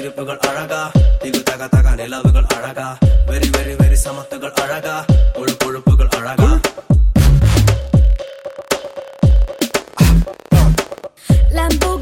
சிரிப்புகள் அழகா திகு தக தக நிலவுகள் அழகா வெரி வெரி வெரி சமத்துகள் அழகா கொழு கொழுப்புகள் அழகா Lambo